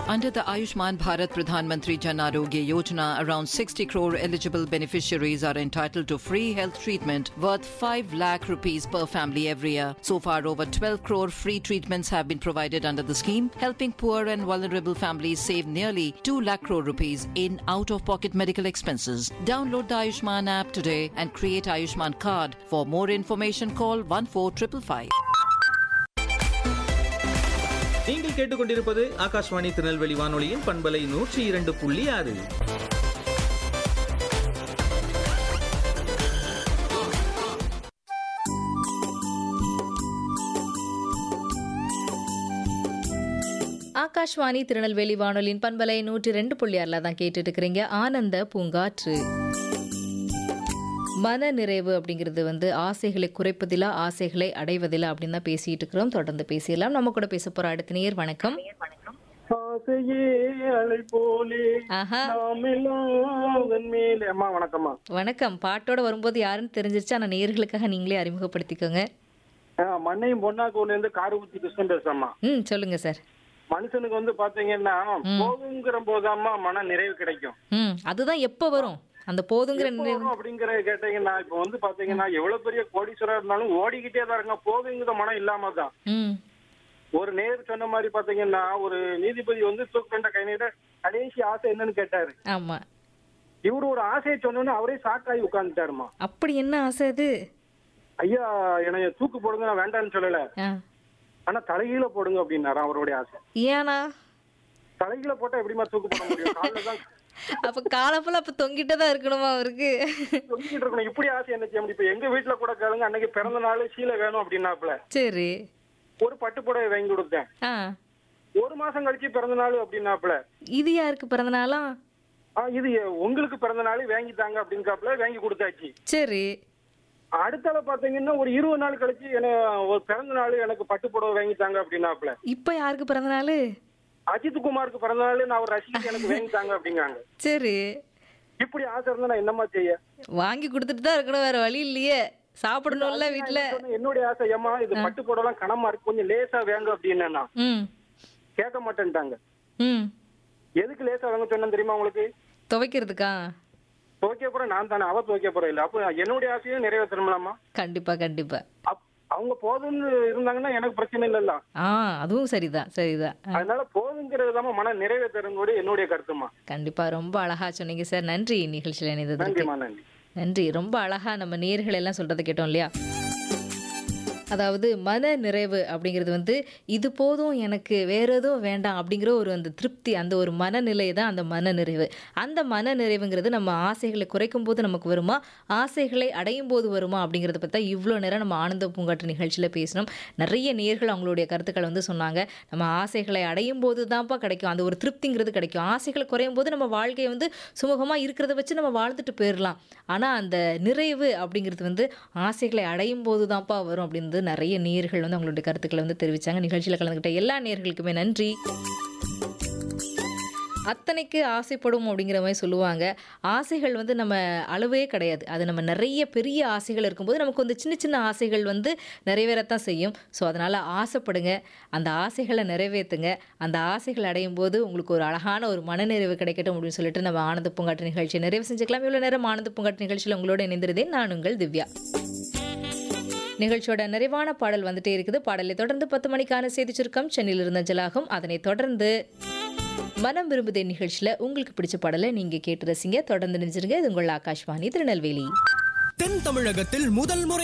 Under the Ayushman Bharat Pradhan Mantri Jan Arogya Yojana, around 60 crore eligible beneficiaries are entitled to free health treatment worth 5 lakh rupees per family every year. So far, over 12 crore free treatments have been provided under the scheme, helping poor and vulnerable families save nearly 2 lakh crore rupees in out-of-pocket medical expenses. Download the Ayushman app today and create Ayushman card. For more information, call 14555. நீங்கள் கேட்டுக்கொண்டிருப்பது ஆகாஷ்வாணி திருநெல்வேலி வானொலியின் பண்பலை நூற்றி இரண்டு புள்ளி ஆறு ஆகாஷ்வாணி திருநெல்வேலி வானொலியின் பண்பலை நூற்றி ரெண்டு புள்ளி ஆறில் தான் கேட்டுட்டு இருக்கிறீங்க ஆனந்த பூங்காற்று மன நிறைவு அப்படிங்கிறது வந்து ஆசைகளை குறைப்பதிலா ஆசைகளை அடைவதிலா அப்படின்னு தான் பேசிட்டு இருக்கிறோம் தொடர்ந்து பேசிடலாம் நம்ம கூட பேச போற அடுத்த நேயர் வணக்கம் ஆசையே அலை போலே ஆஹா நாமெல்லாம் அதன் மேலே அம்மா வணக்கம்மா வணக்கம் பாட்டோட வரும்போது யாருன்னு தெரிஞ்சிருச்சு ஆனா நேயர்களுக்காக நீங்களே அறிமுகப்படுத்திக்கோங்க ஆ, மண்ணையும் பொன்னாக்கூர்ல இருந்து காரகுத்தி கிருஷ்ணன் பேசுறேம்மா ம் சொல்லுங்க சார் மனுஷனுக்கு வந்து பாத்தீங்கன்னா போகுங்கிற போதாம்மா மன நிறைவு கிடைக்கும் ம் அதுதான் எப்போ வரும் அந்த போதுங்கிற எப்ப நினைவு வரும் அப்படிங்கிற கேட்டீங்கன்னா இப்ப வந்து பாத்தீங்கன்னா எவ்வளவு பெரிய கோடீஸ்வரர் இருந்தாலும் ஓடிக்கிட்டே தான் இருங்க போகுங்கிற மனம் இல்லாம தான் ம் ஒரு நேர் சொன்ன மாதிரி பாத்தீங்கன்னா ஒரு நீதிபதி வந்து தூக்குண்ட கை நீட்ட கடைசி ஆசை என்னன்னு கேட்டாரு ஆமா இவரு ஒரு ஆசையை சொன்னோன்னு அவரே ஷாக்காகி உட்கார்ந்துட்டாருமா அப்படி என்ன ஆசை அது ஐயா என்னைய தூக்கு போடுங்க நான் வேண்டாம்னு சொல்லல ஆ ஆனா தலைகீழ போடுங்க அப்படின்னாரு அவருடைய ஆசை ஏனா தலைகீழ போட்டா எப்படிமா தூக்கு போட முடியும் காலில் தான் அப்ப காலப்பல அப்ப தொங்கிட்டே தான் இருக்கணுமா அவருக்கு சொல்லிட்டு இருக்கணும் இப்படி ஆசை என்ன செய்ய முடியும் இப்ப எங்க வீட்டுல கூட கேளுங்க அன்னைக்கு பிறந்த நாள் சீலை வேணும் அப்படின்னாப்புல சரி ஒரு பட்டு புடவை வாங்கி கொடுத்தேன் ஆ ஒரு மாசம் கழிச்சு பிறந்த நாள் அப்படின்னாப்புல இது யாருக்கு பிறந்தநாளா ஆ இது உங்களுக்கு பிறந்த நாள் வாங்கி தாங்க அப்படின்காப்புல வாங்கி கொடுத்தாச்சு சரி அடுத்தால பாத்தீங்கன்னா ஒரு இருபது நாள் கழிச்சு என்ன ஒரு பிறந்த நாள் எனக்கு பட்டு புடவை வாங்கி தாங்க அப்படின்னாப்புல இப்ப யாருக்கு பிறந்தநாள் அஜித் குமாருக்கு பிறந்த நாள் நான் ஒரு ரசிகை எனக்கு வாங்கி தாங்க அப்படிங்காங்க சரி இப்படி ஆசை இருந்தா நான் என்னம்மா செய்ய வாங்கி கொடுத்துட்டு தான் இருக்கணும் வேற வழி இல்லையே சாப்பிடணும்ல வீட்ல சொன்னேன், என்னுடைய ஆசை ஏமா இது பட்டு புடவெல்லாம் கனமா இருக்கு கொஞ்சம் லேசா வேங்க அப்படின்னு ம் கேட்க மாட்டேன்ட்டாங்க ம் எதுக்கு லேசா வாங்க சொன்னேன் தெரியுமா உங்களுக்கு துவைக்கிறதுக்கா துவைக்க போற நான் தானே அவ துவைக்க போற இல்ல அப்ப என்னுடைய ஆசையும் நிறைவேற்றணும்லாமா கண்டிப்பா கண்டிப்பா அப்- அவங்க போதும்னு இருந்தாங்கன்னா எனக்கு பிரச்சனை இல்லல்ல ஆ அதுவும் சரிதான் சரிதான் ஆ, அதனால போதுங்கிறது தான் மன நிறைவேற்றணுங்கிறது என்னுடைய கருத்துமா கண்டிப்பா ரொம்ப அழகா சொன்னீங்க சார் நன்றி நிகழ்ச்சியில் இணைந்ததற்கு நன்றிமா நன்றி நன்றி ரொம்ப அழகா நம்ம நேர்கள் எல்லாம் சொல்றதை கேட்டோம் இல்லையா அதாவது மன நிறைவு அப்படிங்கிறது வந்து இது போதும் எனக்கு வேற எதுவும் வேண்டாம் அப்படிங்கிற ஒரு அந்த திருப்தி அந்த ஒரு மனநிலை தான் அந்த மன நிறைவு அந்த மன நிறைவுங்கிறது நம்ம ஆசைகளை குறைக்கும் போது நமக்கு வருமா ஆசைகளை அடையும் போது வருமா அப்படிங்கிறத பற்றி இவ்வளோ நேரம் நம்ம ஆனந்த பூங்காற்று நிகழ்ச்சியில் பேசினோம் நிறைய நேர்கள் அவங்களுடைய கருத்துக்களை வந்து சொன்னாங்க நம்ம ஆசைகளை அடையும் போது தான்ப்பா கிடைக்கும் அந்த ஒரு திருப்திங்கிறது கிடைக்கும் ஆசைகள் குறையும் போது நம்ம வாழ்க்கையை வந்து சுமூகமாக இருக்கிறத வச்சு நம்ம வாழ்ந்துட்டு போயிடலாம் ஆனால் அந்த நிறைவு அப்படிங்கிறது வந்து ஆசைகளை அடையும் போது தான்ப்பா வரும் அப்படின்னு நிறைய நேர்கள் வந்து அவங்களுடைய கருத்துக்களை வந்து தெரிவித்தாங்க நிகழ்ச்சியில் கலந்துக்கிட்ட எல்லா நேர்களுக்குமே நன்றி அத்தனைக்கு ஆசைப்படும் அப்படிங்கிற மாதிரி சொல்லுவாங்க ஆசைகள் வந்து நம்ம அளவே கிடையாது அது நம்ம நிறைய பெரிய ஆசைகள் இருக்கும்போது நமக்கு வந்து சின்ன சின்ன ஆசைகள் வந்து நிறைவேறத்தான் செய்யும் ஸோ அதனால் ஆசைப்படுங்க அந்த ஆசைகளை நிறைவேற்றுங்க அந்த ஆசைகள் அடையும் போது உங்களுக்கு ஒரு அழகான ஒரு மனநிறைவு கிடைக்கட்டும் அப்படின்னு சொல்லிட்டு நம்ம ஆனந்த பூங்காட்டு நிகழ்ச்சியை நிறைவு செஞ்சுக்கலாம் இவ்வளோ நேரம் ஆனந்த பூங்காட்டு நிகழ்ச்சியில் உங்களோட இணைந்திருந்தேன் நான் உங்கள் திவ்யா நிகழ்ச்சியோட நிறைவான பாடல் வந்துட்டே இருக்குது பாடலை தொடர்ந்து பத்து மணிக்கான செய்தி சுருக்கம் சென்னையில் இருந்த ஜலாகும் அதனைத் தொடர்ந்து மனம் விரும்புதே நிகழ்ச்சியில் உங்களுக்கு பிடிச்ச பாடலை நீங்கள் கேட்டு ரசிங்க தொடர்ந்து நினைச்சிருங்க இது உங்கள் ஆகாஷ்வாணி திருநெல்வேலி தென் தமிழகத்தில் முதல் முறை